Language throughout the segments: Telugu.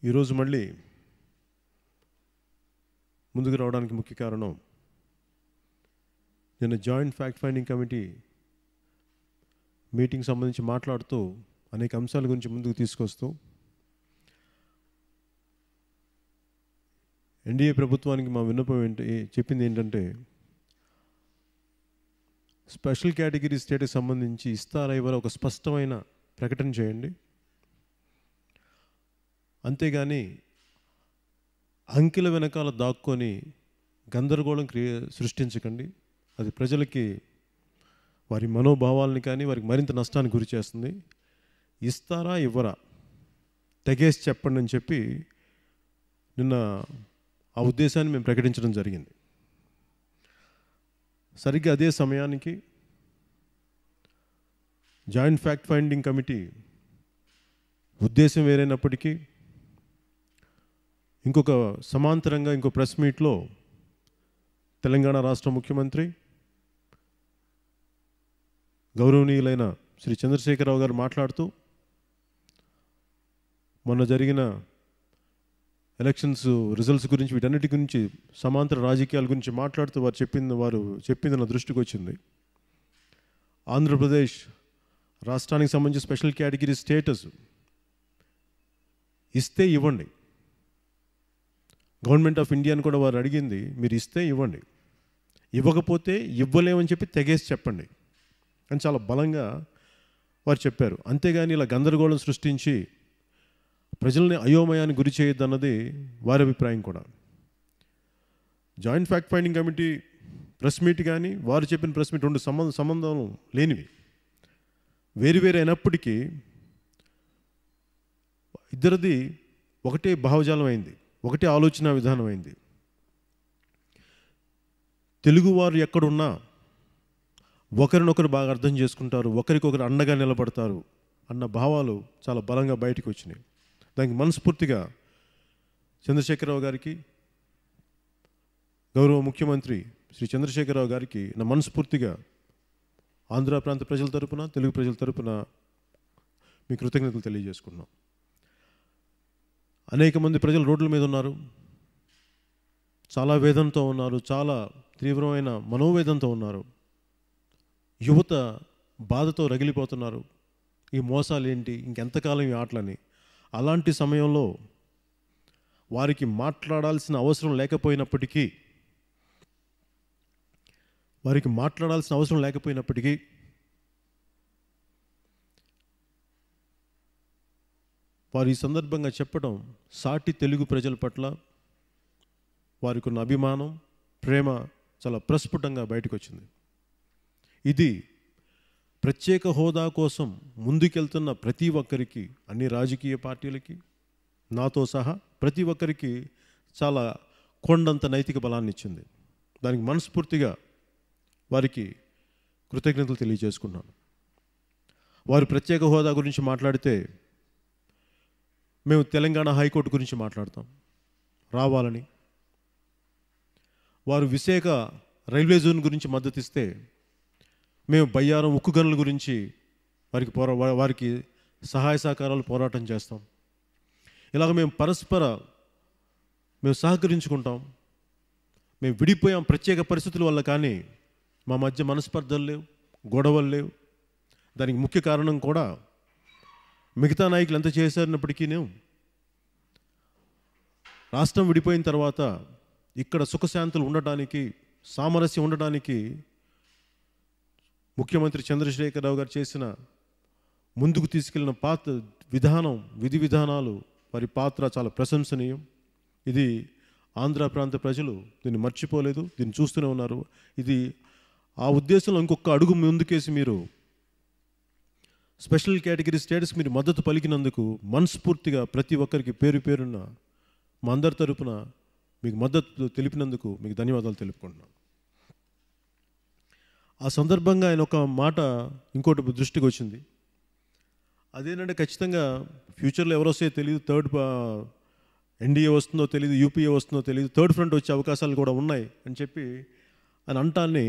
ఈరోజు మళ్ళీ ముందుకు రావడానికి ముఖ్య కారణం నిన్న joint fact finding committee meeting సంబంధించి మాట్లాడుతూ అనేక అంశాల గురించి ముందుకు తీసుకొస్తూ ఎన్డీఏ ప్రభుత్వానికి మా విన్నపం ఏంటి చెప్పింది ఏంటంటే స్పెషల్ కేటగిరీ స్టేట్కి సంబంధించి ఇస్తారా ఇవ్వరా ఒక స్పష్టమైన ప్రకటన చేయండి అంతేగాని అంకెల వెనకాల దాక్కొని గందరగోళం క్రియ సృష్టించకండి అది ప్రజలకి వారి మనోభావాలని కానీ వారికి మరింత నష్టానికి గురి చేస్తుంది ఇస్తారా ఇవ్వరా తెగేసి చెప్పండి అని చెప్పి నిన్న ఆ ఉద్దేశాన్ని మేము ప్రకటించడం జరిగింది సరిగ్గా అదే సమయానికి జాయింట్ ఫ్యాక్ట్ ఫైండింగ్ కమిటీ ఉద్దేశం వేరైనప్పటికీ ఇంకొక సమాంతరంగా ఇంకో ప్రెస్ మీట్లో తెలంగాణ రాష్ట్ర ముఖ్యమంత్రి గౌరవనీయులైన శ్రీ చంద్రశేఖరరావు గారు మాట్లాడుతూ మొన్న జరిగిన ఎలక్షన్స్ రిజల్ట్స్ గురించి వీటన్నిటి గురించి సమాంతర రాజకీయాల గురించి మాట్లాడుతూ వారు చెప్పింది వారు చెప్పింది నా దృష్టికి వచ్చింది ఆంధ్రప్రదేశ్ రాష్ట్రానికి సంబంధించి స్పెషల్ కేటగిరీ స్టేటస్ ఇస్తే ఇవ్వండి గవర్నమెంట్ ఆఫ్ ఇండియాని కూడా వారు అడిగింది మీరు ఇస్తే ఇవ్వండి ఇవ్వకపోతే ఇవ్వలేమని చెప్పి తెగేసి చెప్పండి అని చాలా బలంగా వారు చెప్పారు అంతేగాని ఇలా గందరగోళం సృష్టించి ప్రజల్ని అయోమయానికి గురి చేయొద్దన్నది వారి అభిప్రాయం కూడా joint fact finding committee press meet కానీ వారు చెప్పిన ప్రెస్ మీట్ రెండు సంబంధం సంబంధం లేనివి వేరు వేరు అయినప్పటికీ ఇద్దరిది ఒకటే భావజాలం అయింది ఒకటే ఆలోచన విధానం అయింది తెలుగువారు ఎక్కడున్నా ఒకరినొకరు బాగా అర్థం చేసుకుంటారు ఒకరికొకరు అండగా నిలబడతారు అన్న భావాలు చాలా బలంగా బయటకు వచ్చినాయి దానికి మనస్ఫూర్తిగా చంద్రశేఖరరావు గారికి గౌరవ ముఖ్యమంత్రి శ్రీ చంద్రశేఖరరావు గారికి నా మనస్ఫూర్తిగా ఆంధ్ర ప్రాంత ప్రజల తరపున తెలుగు ప్రజల తరపున మీ కృతజ్ఞతలు తెలియజేసుకున్నాం అనేక మంది ప్రజలు రోడ్ల మీద ఉన్నారు చాలా వేదంతో ఉన్నారు చాలా తీవ్రమైన మనోవేదంతో ఉన్నారు యువత బాధతో రగిలిపోతున్నారు ఈ మోసాలు ఏంటి ఇంకెంతకాలం ఈ ఆటలని అలాంటి సమయంలో వారికి మాట్లాడాల్సిన అవసరం లేకపోయినప్పటికీ వారికి మాట్లాడాల్సిన అవసరం లేకపోయినప్పటికీ వారు ఈ సందర్భంగా చెప్పడం సాటి తెలుగు ప్రజల పట్ల వారికి ఉన్న అభిమానం ప్రేమ చాలా ప్రస్ఫుటంగా బయటకు వచ్చింది ఇది ప్రత్యేక హోదా కోసం ముందుకెళ్తున్న ప్రతి ఒక్కరికి అన్ని రాజకీయ పార్టీలకి నాతో సహా ప్రతి ఒక్కరికి చాలా కొండంత నైతిక బలాన్ని ఇచ్చింది దానికి మనస్ఫూర్తిగా వారికి కృతజ్ఞతలు తెలియజేసుకున్నాను వారు ప్రత్యేక హోదా గురించి మాట్లాడితే మేము తెలంగాణ హైకోర్టు గురించి మాట్లాడతాం రావాలని వారు విశాఖ రైల్వే జోన్ గురించి మద్దతు ఇస్తే మేము బయ్యారం ఉక్కు గనుల గురించి వారికి పోరా వా- వారికి సహాయ సహకారాలు పోరాటం చేస్తాం ఇలాగ మేము పరస్పర మేము సహకరించుకుంటాం మేము విడిపోయాం ప్రత్యేక పరిస్థితుల వల్ల కానీ మా మధ్య మనస్పర్ధలు లేవు గొడవలు లేవు దానికి ముఖ్య కారణం కూడా మిగతా నాయకులు ఎంత చేశారన్నప్పటికీ రాష్ట్రం విడిపోయిన తర్వాత ఇక్కడ సుఖశాంతులు ఉండటానికి సామరస్యం ఉండటానికి ముఖ్యమంత్రి చంద్రశేఖరరావు గారు చేసిన ముందుకు తీసుకెళ్లిన పాత్ర విధానం విధి విధానాలు వారి పాత్ర చాలా ప్రశంసనీయం ఇది ఆంధ్ర ప్రాంత ప్రజలు దీన్ని మర్చిపోలేదు దీన్ని చూస్తూనే ఉన్నారు ఇది ఆ ఉద్దేశంలో ఇంకొక అడుగు ముందుకేసి మీరు స్పెషల్ కేటగిరీ స్టేటస్ మీరు మద్దతు పలికినందుకు మనస్ఫూర్తిగా ప్రతి ఒక్కరికి పేరు పేరున్న మా అందరి తరపున మీకు మద్దతు తెలిపినందుకు మీకు ధన్యవాదాలు తెలుపుకుంటున్నాను ఆ సందర్భంగా ఆయన ఒక మాట ఇంకోటి దృష్టికి వచ్చింది అదేంటంటే ఖచ్చితంగా ఫ్యూచర్లో ఎవరు వస్తే తెలియదు థర్డ్ ఎన్డీఏ వస్తుందో తెలియదు యూపీఏ వస్తుందో తెలియదు థర్డ్ ఫ్రంట్ వచ్చే అవకాశాలు కూడా ఉన్నాయి అని చెప్పి అని అంటాన్ని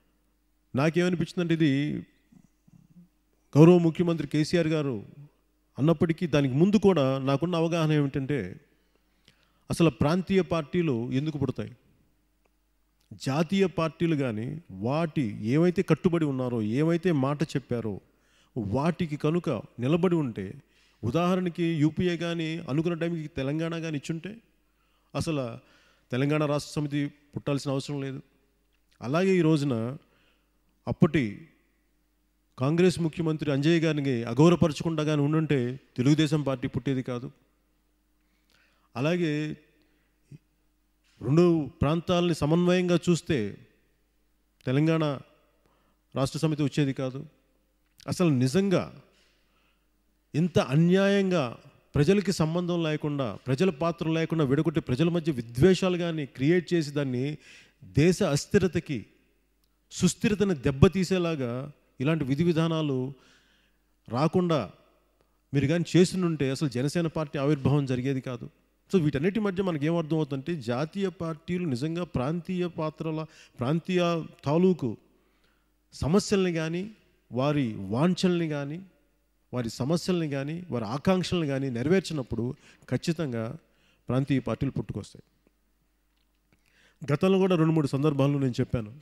నాకేమనిపించిందంటే ఇది గౌరవ ముఖ్యమంత్రి కేసీఆర్ గారు అన్నప్పటికీ దానికి ముందు కూడా నాకున్న అవగాహన ఏమిటంటే అసలు ప్రాంతీయ పార్టీలు ఎందుకు పుడతాయి జాతీయ పార్టీలు కానీ వాటి ఏమైతే కట్టుబడి ఉన్నారో ఏమైతే మాట చెప్పారో వాటికి కనుక నిలబడి ఉంటే ఉదాహరణకి యూపీఏ కానీ అనుకున్న టైంకి తెలంగాణ కానీ ఇచ్చుంటే అసలు తెలంగాణ రాష్ట్ర సమితి పుట్టాల్సిన అవసరం లేదు అలాగే ఈ రోజున అప్పటి కాంగ్రెస్ ముఖ్యమంత్రి అంజయ్ గారిని అగౌరవపరచకుండా కానీ ఉండుంటే తెలుగుదేశం పార్టీ పుట్టేది కాదు అలాగే రెండు ప్రాంతాలని సమన్వయంగా చూస్తే తెలంగాణ రాష్ట్ర సమితి వచ్చేది కాదు అసలు నిజంగా ఇంత అన్యాయంగా ప్రజలకి సంబంధం లేకుండా ప్రజల పాత్ర లేకుండా విడగొట్టి ప్రజల మధ్య విద్వేషాలు కానీ క్రియేట్ చేసి దాన్ని దేశ అస్థిరతకి సుస్థిరతని దెబ్బతీసేలాగా ఇలాంటి విధి విధానాలు రాకుండా మీరు కానీ చేస్తుంటే అసలు జనసేన పార్టీ ఆవిర్భావం జరిగేది కాదు సో వీటన్నిటి మధ్య మనకి ఏమర్థం అవుతుందంటే జాతీయ పార్టీలు నిజంగా ప్రాంతీయ పాత్రల ప్రాంతీయ తాలూకు సమస్యల్ని కానీ వారి వాంఛల్ని కానీ వారి సమస్యల్ని కానీ వారి ఆకాంక్షల్ని కానీ నెరవేర్చినప్పుడు ఖచ్చితంగా ప్రాంతీయ పార్టీలు పుట్టుకొస్తాయి గతంలో కూడా రెండు మూడు సందర్భాల్లో నేను చెప్పాను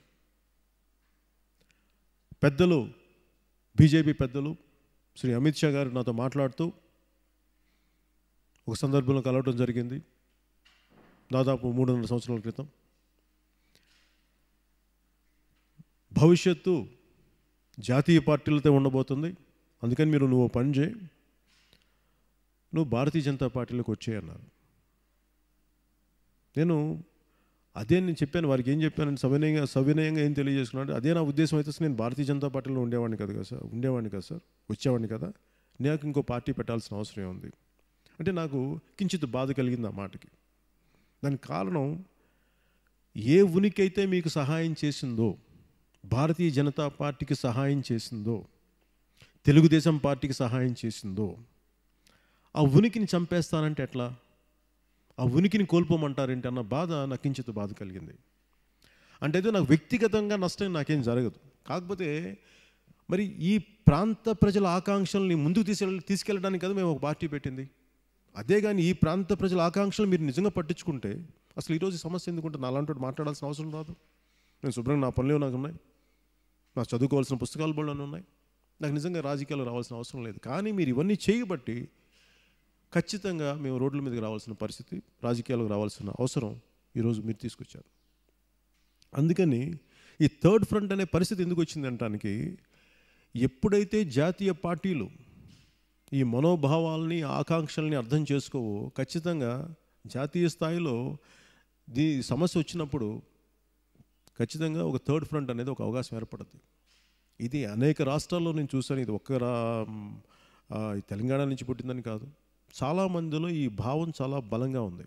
పెద్దలు బీజేపీ పెద్దలు శ్రీ అమిత్ షా గారు నాతో మాట్లాడుతూ ఒక సందర్భంలో కలవటం జరిగింది దాదాపు మూడున్నర సంవత్సరాల క్రితం భవిష్యత్తు జాతీయ పార్టీలతో ఉండబోతుంది అందుకని మీరు నువ్వు ఓ పని చేయి నువ్వు భారతీయ జనతా పార్టీలోకి వచ్చేయి అన్నారు నేను అదే నేను చెప్పాను వారికి ఏం చెప్పాను సవినయంగా సవినయంగా ఏం తెలియజేసుకున్నాడు అదే నా ఉద్దేశం అయితే అసలు నేను భారతీయ జనతా పార్టీలో ఉండేవాడిని కదా కదా సార్ ఉండేవాడిని కదా సార్ వచ్చేవాడిని కదా నాకు ఇంకో పార్టీ పెట్టాల్సిన అవసరం ఉంది అంటే నాకు కించిత్ బాధ కలిగింది ఆ మాటకి దానికి కారణం ఏ ఉనికి అయితే మీకు సహాయం చేసిందో భారతీయ జనతా పార్టీకి సహాయం చేసిందో తెలుగుదేశం పార్టీకి సహాయం చేసిందో ఆ ఉనికిని చంపేస్తానంటే ఎట్లా ఆ ఉనికిని కోల్పోమంటారేంటి అన్న బాధ నాకు కించిత్ బాధ కలిగింది అంటే అయితే నాకు వ్యక్తిగతంగా నష్టం నాకేం జరగదు కాకపోతే మరి ఈ ప్రాంత ప్రజల ఆకాంక్షల్ని ముందుకు తీసుకెళ్ళ తీసుకెళ్ళడానికి కదా మేము ఒక పార్టీ పెట్టింది అదే కానీ ఈ ప్రాంత ప్రజల ఆకాంక్షలు మీరు నిజంగా పట్టించుకుంటే అసలు ఈరోజు ఈ సమస్య ఎందుకుంటే నా అలాంటి మాట్లాడాల్సిన అవసరం రాదు నేను శుభ్రంగా నా పనులు నాకు ఉన్నాయి నాకు చదువుకోవాల్సిన పుస్తకాలు బోళ్ళని ఉన్నాయి నాకు నిజంగా రాజకీయాలు రావాల్సిన అవసరం లేదు కానీ మీరు ఇవన్నీ చేయబట్టి ఖచ్చితంగా మేము రోడ్ల మీదకి రావాల్సిన పరిస్థితి రాజకీయాలకు రావాల్సిన అవసరం ఈరోజు మీరు తీసుకొచ్చారు అందుకని ఈ థర్డ్ ఫ్రంట్ అనే పరిస్థితి ఎందుకు వచ్చింది అంటానికి ఎప్పుడైతే జాతీయ పార్టీలు ఈ మనోభావాల్ని ఆకాంక్షల్ని అర్థం చేసుకోవో ఖచ్చితంగా జాతీయ స్థాయిలో దీ సమస్య వచ్చినప్పుడు ఖచ్చితంగా ఒక థర్డ్ ఫ్రంట్ అనేది ఒక అవకాశం ఏర్పడుతుంది ఇది అనేక రాష్ట్రాల్లో నేను చూశాను ఇది ఒక్క రా ఆ, ఈ తెలంగాణ నుంచి పుట్టిందని కాదు చాలా మందిలో ఈ భావం చాలా బలంగా ఉంది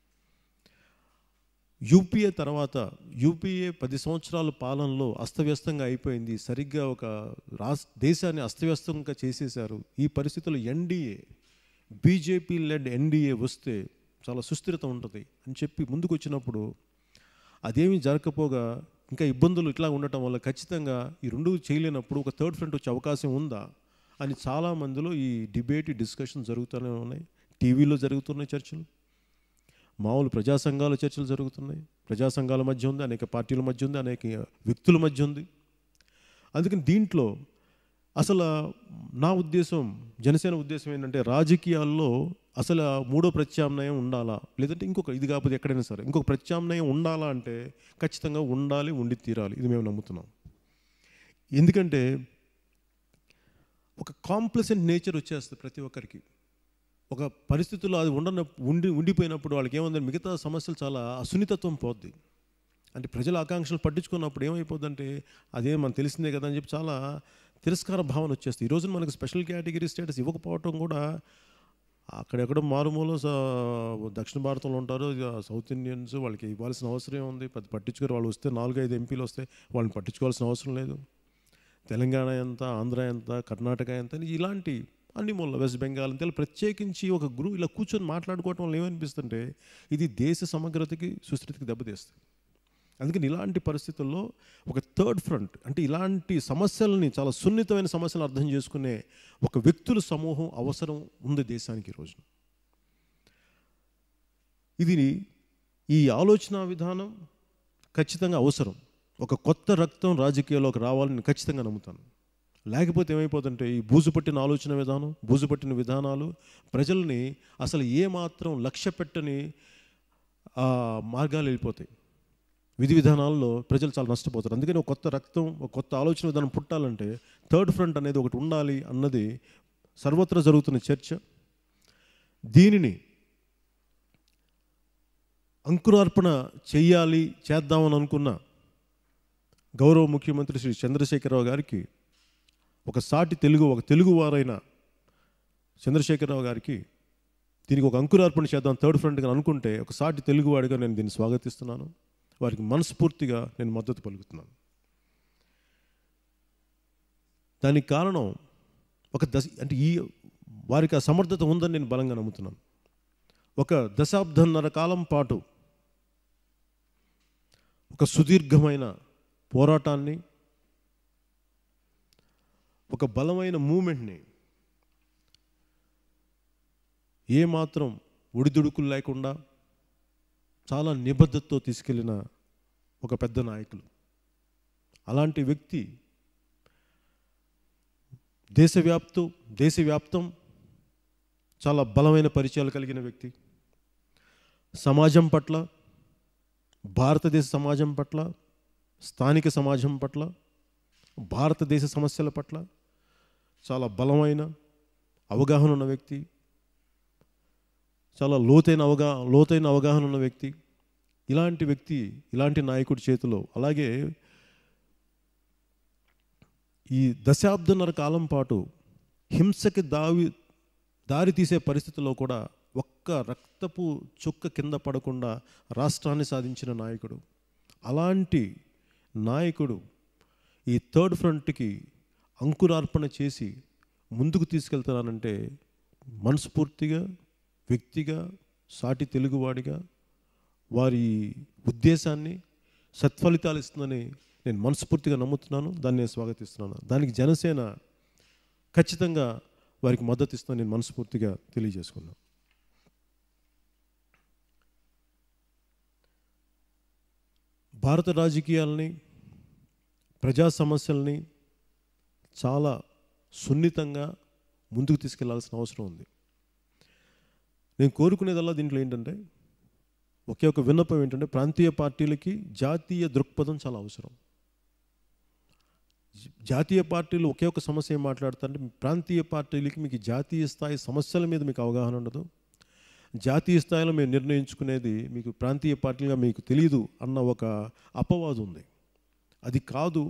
యూపీఏ తర్వాత యూపీఏ పది సంవత్సరాల పాలనలో అస్తవ్యస్తంగా అయిపోయింది సరిగ్గా ఒక రాస్ దేశాన్ని అస్తవ్యస్తంగా చేసేశారు ఈ పరిస్థితుల్లో ఎన్డీఏ బీజేపీ లెడ్ ఎన్డీఏ వస్తే చాలా సుస్థిరత ఉంటుంది అని చెప్పి ముందుకు వచ్చినప్పుడు అదేమీ జరగకపోగా ఇంకా ఇబ్బందులు ఇట్లా ఉండటం వల్ల ఖచ్చితంగా ఈ రెండు చేయలేనప్పుడు ఒక థర్డ్ ఫ్రంట్ వచ్చే అవకాశం ఉందా అని చాలా మందిలో ఈ డిబేట్ ఈ డిస్కషన్ జరుగుతూనే ఉన్నాయి టీవీలో జరుగుతున్నాయి చర్చలు మామూలు ప్రజా సంఘాల చర్చలు జరుగుతున్నాయి ప్రజా సంఘాల మధ్య ఉంది అనేక పార్టీల మధ్య ఉంది అనేక వ్యక్తుల మధ్య ఉంది అందుకని దీంట్లో అసలు నా ఉద్దేశం జనసేన ఉద్దేశం ఏంటంటే రాజకీయాల్లో అసలు ఆ మూడో ప్రత్యామ్నాయం ఉండాలా లేదంటే ఇంకొక ఇది కాకపోతే ఎక్కడైనా సరే ఇంకొక ప్రత్యామ్నాయం ఉండాలా అంటే ఖచ్చితంగా ఉండాలి ఉండి తీరాలి ఇది మేము నమ్ముతున్నాం ఎందుకంటే ఒక కాంప్లసెంట్ నేచర్ వచ్చేస్తుంది ప్రతి ఒక్కరికి ఒక పరిస్థితుల్లో అది ఉండన ఉండి ఉండిపోయినప్పుడు వాళ్ళకి ఏముందంటే మిగతా సమస్యలు చాలా అసున్నితత్వం పోద్ది అంటే ప్రజల ఆకాంక్షలు పట్టించుకున్నప్పుడు ఏమైపోద్దంటే అదే మనకు తెలిసిందే కదా అని చెప్పి చాలా తిరస్కార భావన వచ్చేస్తుంది ఈ రోజు మనకు స్పెషల్ కేటగిరీ స్టేటస్ ఇవ్వకపోవటం కూడా అక్కడెక్కడో మారుమూల స- దక్షిణ భారతంలో ఉంటారు ఇక సౌత్ ఇండియన్స్ వాళ్ళకి ఇవ్వాల్సిన అవసరం ఉంది పెద్ద పట్టించుకోరు వాళ్ళు వస్తే నాలుగైదు ఎంపీలు వస్తే వాళ్ళని పట్టించుకోవాల్సిన అవసరం లేదు తెలంగాణ ఎంత ఆంధ్ర ఎంత కర్ణాటక ఎంత అని ఇలాంటి అన్ని మూల వెస్ట్ బెంగాల్ అంతే ఇలా ప్రత్యేకించి ఒక గ్రూప్ ఇలా కూర్చొని మాట్లాడుకోవటం వల్ల ఏమనిపిస్తుంటే ఇది దేశ సమగ్రతకి సుస్థితికి దెబ్బతీస్తుంది అందుకని ఇలాంటి పరిస్థితుల్లో ఒక థర్డ్ ఫ్రంట్ అంటే ఇలాంటి సమస్యలని చాలా సున్నితమైన సమస్యలను అర్థం చేసుకునే ఒక వ్యక్తుల సమూహం అవసరం ఉంది దేశానికి ఈ రోజున ఇది ఈ ఆలోచన విధానం ఖచ్చితంగా అవసరం ఒక కొత్త రక్తం రాజకీయాల్లోకి రావాలని నేను ఖచ్చితంగా నమ్ముతాను లేకపోతే ఏమైపోతుంటే ఈ బూజు పట్టిన ఆలోచన విధానం బూజు పట్టిన విధానాలు ప్రజల్ని అసలు ఏమాత్రం లక్ష్య పెట్టని ఆ, మార్గాలు వెళ్ళిపోతాయి విధి విధానాల్లో ప్రజలు చాలా నష్టపోతారు అందుకని ఒక కొత్త రక్తం ఒక కొత్త ఆలోచన విధానం పుట్టాలంటే థర్డ్ ఫ్రంట్ అనేది ఒకటి ఉండాలి అన్నది సర్వత్రా జరుగుతున్న చర్చ దీనిని అంకురార్పణ చెయ్యాలి చేద్దామని అనుకున్న గౌరవ ముఖ్యమంత్రి శ్రీ చంద్రశేఖరరావు గారికి ఒక సాటి తెలుగు ఒక తెలుగు వారైన చంద్రశేఖరరావు గారికి దీనికి ఒక అంకురార్పణ చేద్దాం థర్డ్ ఫ్రంట్గా అనుకుంటే ఒక సాటి తెలుగువాడిగా నేను దీన్ని స్వాగతిస్తున్నాను వారికి మనస్ఫూర్తిగా నేను మద్దతు పలుకుతున్నాను దానికి కారణం ఒక దశ అంటే ఈ వారికి ఆ సమర్థత ఉందని నేను బలంగా నమ్ముతున్నాను ఒక దశాబ్దన్నర కాలం పాటు ఒక సుదీర్ఘమైన పోరాటాన్ని ఒక బలమైన మూమెంట్ని ఏమాత్రం ఒడిదుడుకులు లేకుండా చాలా నిబద్ధతతో తీసుకెళ్ళిన ఒక పెద్ద నాయకులు అలాంటి వ్యక్తి దేశవ్యాప్తం దేశవ్యాప్తం చాలా బలమైన పరిచయాలు కలిగిన వ్యక్తి సమాజం పట్ల భారతదేశ సమాజం పట్ల స్థానిక సమాజం పట్ల భారతదేశ సమస్యల పట్ల చాలా బలమైన అవగాహన ఉన్న వ్యక్తి చాలా లోతైన అవగా లోతైన అవగాహన ఉన్న వ్యక్తి ఇలాంటి వ్యక్తి ఇలాంటి నాయకుడి చేతిలో అలాగే ఈ దశాబ్దన్నర కాలం పాటు హింసకి దావి దారి తీసే పరిస్థితుల్లో కూడా ఒక్క రక్తపు చుక్క కింద పడకుండా రాష్ట్రాన్ని సాధించిన నాయకుడు అలాంటి నాయకుడు ఈ థర్డ్ ఫ్రంట్కి అంకురార్పణ చేసి ముందుకు తీసుకెళ్తున్నానంటే మనస్ఫూర్తిగా వ్యక్తిగా సాటి తెలుగువాడిగా వారి ఉద్దేశాన్ని సత్ఫలితాలు ఇస్తుందని నేను మనస్ఫూర్తిగా నమ్ముతున్నాను దాన్ని నేను స్వాగతిస్తున్నాను దానికి జనసేన ఖచ్చితంగా వారికి మద్దతు ఇస్తుందని నేను మనస్ఫూర్తిగా తెలియజేసుకున్నాను భారత రాజకీయాలని ప్రజా సమస్యల్ని చాలా సున్నితంగా ముందుకు తీసుకెళ్లాల్సిన అవసరం ఉంది నేను కోరుకునేదల్లా దీంట్లో ఏంటంటే ఒకే ఒక విన్నపం ఏంటంటే ప్రాంతీయ పార్టీలకి జాతీయ దృక్పథం చాలా అవసరం జ- జాతీయ పార్టీలు ఒకే ఒక సమస్య ఏం మాట్లాడుతారంటే ప్రాంతీయ పార్టీలకి మీకు జాతీయ స్థాయి సమస్యల మీద మీకు అవగాహన ఉండదు జాతీయ స్థాయిలో మేము నిర్ణయించుకునేది మీకు ప్రాంతీయ పార్టీలుగా మీకు తెలియదు అన్న ఒక అపవాదు ఉంది అది కాదు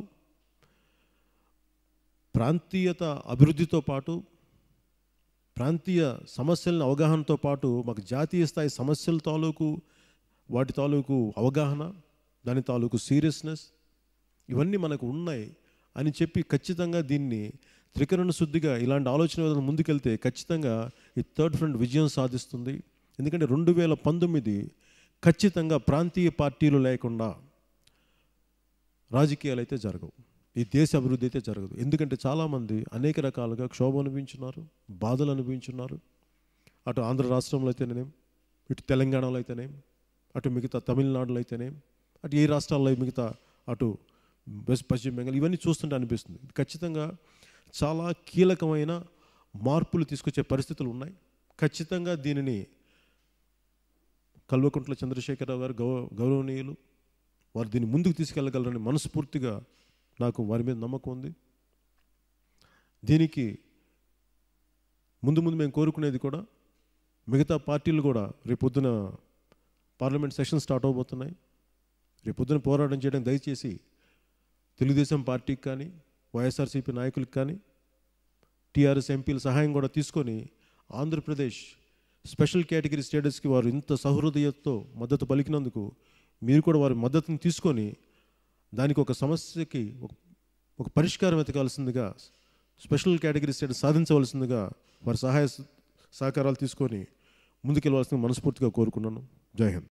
ప్రాంతీయత అభివృద్ధితో పాటు ప్రాంతీయ సమస్యలను అవగాహనతో పాటు మాకు జాతీయ స్థాయి సమస్యల తాలూకు వాటి తాలూకు అవగాహన దాని తాలూకు సీరియస్నెస్ ఇవన్నీ మనకు ఉన్నాయి అని చెప్పి ఖచ్చితంగా దీన్ని త్రికరణ శుద్ధిగా ఇలాంటి ఆలోచన విధానం ముందుకెళ్తే ఖచ్చితంగా ఈ థర్డ్ ఫ్రంట్ విజయం సాధిస్తుంది ఎందుకంటే రెండు వేల పంతొమ్మిది ఖచ్చితంగా ప్రాంతీయ పార్టీలు లేకుండా రాజకీయాలు అయితే జరగవు ఈ దేశ అభివృద్ధి అయితే జరగదు ఎందుకంటే చాలామంది అనేక రకాలుగా క్షోభ అనుభవించున్నారు బాధలు అనుభవించున్నారు అటు ఆంధ్ర రాష్ట్రంలో అయితేనేం ఇటు తెలంగాణలో అయితేనేం అటు మిగతా తమిళనాడులో అయితేనేం అటు ఏ రాష్ట్రాల్లో మిగతా అటు వెస్ట్ పశ్చిమ బెంగాల్ ఇవన్నీ చూస్తుంటే అనిపిస్తుంది ఖచ్చితంగా చాలా కీలకమైన మార్పులు తీసుకొచ్చే పరిస్థితులు ఉన్నాయి ఖచ్చితంగా దీనిని కల్వకుంట్ల చంద్రశేఖరరావు గారు గౌ గౌరవనీయులు వారు దీన్ని ముందుకు తీసుకెళ్ళగలరని మనస్ఫూర్తిగా నాకు వారి మీద నమ్మకం ఉంది దీనికి ముందు ముందు మేము కోరుకునేది కూడా మిగతా పార్టీలు కూడా రేపొద్దున పార్లమెంట్ సెషన్ స్టార్ట్ అవబోతున్నాయి రేపొద్దున పోరాటం చేయడం దయచేసి తెలుగుదేశం పార్టీకి కానీ వైఎస్ఆర్సీపీ నాయకులకు కానీ టీఆర్ఎస్ ఎంపీల సహాయం కూడా తీసుకొని ఆంధ్రప్రదేశ్ స్పెషల్ కేటగిరీ స్టేటస్కి వారు ఇంత సహృదయతతో మద్దతు పలికినందుకు మీరు కూడా వారి మద్దతుని తీసుకొని దానికి ఒక సమస్యకి ఒక ఒక పరిష్కారం వెతకాల్సిందిగా స్పెషల్ కేటగిరీ స్టేటస్ సాధించవలసిందిగా వారి సహాయ సహకారాలు తీసుకొని ముందుకెళ్ళవలసిందిగా మనస్ఫూర్తిగా కోరుకున్నాను జై హింద్